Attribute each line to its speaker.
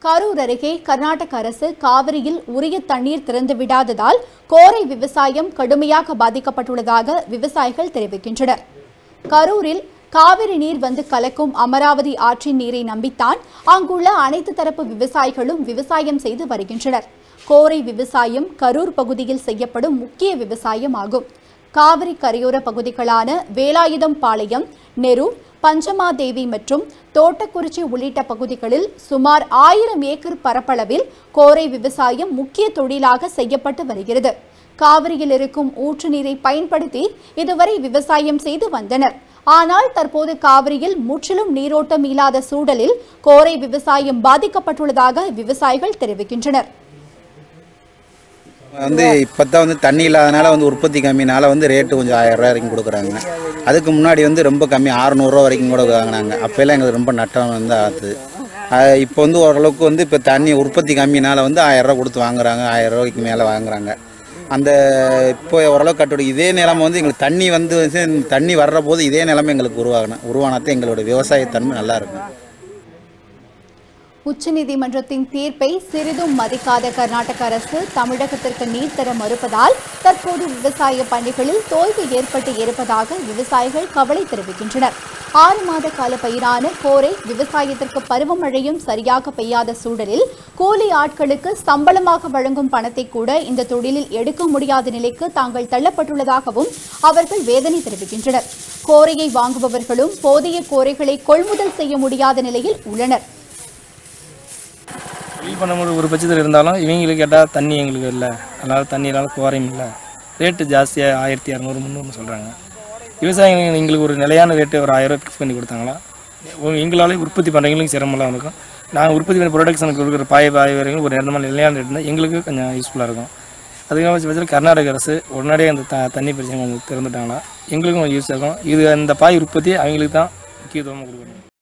Speaker 1: கரூர் அருகே கர்நாடக அரசு காவிரியில் உரிய தண்ணீர் திறந்து விடாததால் கோரை விவசாயம் கடுமையாக பாதிக்கப்பட்டுள்ளதாக விவசாயிகள் தெரிவிக்கின்றனர் கரூரில் காவிரி நீர் வந்து கலக்கும் அமராவதி ஆற்றின் நீரை நம்பித்தான் அங்குள்ள அனைத்து தரப்பு விவசாயிகளும் விவசாயம் செய்து வருகின்றனர் கோரை விவசாயம் கரூர் பகுதியில் செய்யப்படும் முக்கிய விவசாயம் ஆகும் காவிரி கரையோர பகுதிகளான வேலாயுதம் பாளையம் நெரூர் பஞ்சமாதேவி மற்றும் தோட்டக்குறிச்சி உள்ளிட்ட பகுதிகளில் சுமார் ஆயிரம் ஏக்கர் பரப்பளவில் கோரை விவசாயம் முக்கிய தொழிலாக செய்யப்பட்டு வருகிறது காவிரியில் இருக்கும் ஊற்று நீரை பயன்படுத்தி இதுவரை விவசாயம் செய்து வந்தனர் ஆனால் தற்போது காவிரியில் முற்றிலும் நீரோட்டம் இல்லாத சூழலில் கோரை விவசாயம் பாதிக்கப்பட்டுள்ளதாக விவசாயிகள் தெரிவிக்கின்றனர்
Speaker 2: வந்து இப்போ தான் வந்து தண்ணி இல்லாதனால வந்து உற்பத்தி கம்மினால வந்து ரேட்டு கொஞ்சம் ஆயிரம் ரூபாய் வரைக்கும் கொடுக்குறாங்க அதுக்கு முன்னாடி வந்து ரொம்ப கம்மி அறநூறுவா வரைக்கும் கூட வாங்கினாங்க அப்போல்லாம் எங்களுக்கு ரொம்ப நட்டம் வந்து ஆகுது அஹ் இப்போ வந்து ஓரளவுக்கு வந்து இப்போ தண்ணி உற்பத்தி கம்மினால வந்து ஆயிரம் ரூபாய் கொடுத்து வாங்குறாங்க ஆயிரம் ரூபாய்க்கு மேலே வாங்குறாங்க அந்த இப்போ ஓரளவுக்கு கட்டுப்படி இதே நிலைமை வந்து எங்களுக்கு தண்ணி வந்து தண்ணி வர்ற போது இதே நிலைமை எங்களுக்கு உருவாகணும் உருவானாதான் எங்களோட விவசாயத்தன்மை நல்லா இருக்கும்
Speaker 1: உச்சநீதிமன்றத்தின் தீர்ப்பை சிறிதும் மதிக்காத கர்நாடக அரசு தமிழகத்திற்கு நீர் தர மறுப்பதால் தற்போது விவசாய பணிகளில் தோல்வி ஏற்பட்டு இருப்பதாக விவசாயிகள் கவலை தெரிவிக்கின்றனர் ஆறு மாத கால பயிரான கோரை விவசாயத்திற்கு பருவமழையும் சரியாக பெய்யாத சூழலில் கூலி ஆட்களுக்கு சம்பளமாக வழங்கும் பணத்தை கூட இந்த தொழிலில் எடுக்க முடியாத நிலைக்கு தாங்கள் தள்ளப்பட்டுள்ளதாகவும் அவர்கள் வேதனை தெரிவிக்கின்றனர் கோரையை வாங்குபவர்களும் போதிய கோரைகளை கொள்முதல் செய்ய முடியாத நிலையில் உள்ளனர்
Speaker 3: தொழில் பண்ண முடிய ஒரு பட்சத்தில் இருந்தாலும் இவங்களுக்கு கேட்டால் தண்ணி எங்களுக்கு இல்லை அதனால் தண்ணியால் குறையும் இல்லை ரேட்டு ஜாஸ்தியாக ஆயிரத்தி இரநூறு முந்நூறுன்னு சொல்கிறாங்க விவசாயிகள் எங்களுக்கு ஒரு நிலையான ரேட்டு ஒரு ஆயிரம் ஃபிக்ஸ் பண்ணி கொடுத்தாங்களா உ- எங்களாலே உற்பத்தி பண்ணுறவங்களுக்கு சிரமம்லாம் இருக்கும் நாங்கள் உற்பத்தி பண்ணி ப்ரொடக்ஷனுக்கு கொடுக்குற பாய பாய வரைக்கும் ஒரு நிரந்தரமான நிலையான ரேட் இருந்தால் எங்களுக்கு கொஞ்சம் யூஸ்ஃபுல்லாக இருக்கும் அதுக்காக பட்சத்தில் கர்நாடக அரசு உடனடியாக அந்த த தண்ணி பிரச்சனை கொஞ்சம் திறந்துட்டாங்கன்னா எங்களுக்கும் கொஞ்சம் யூஸ் ஆகும் இது அந்த பாய் உற்பத்தி அவங்களுக்கு தான் முக்கியத்துவமாக கொடுக்கணும்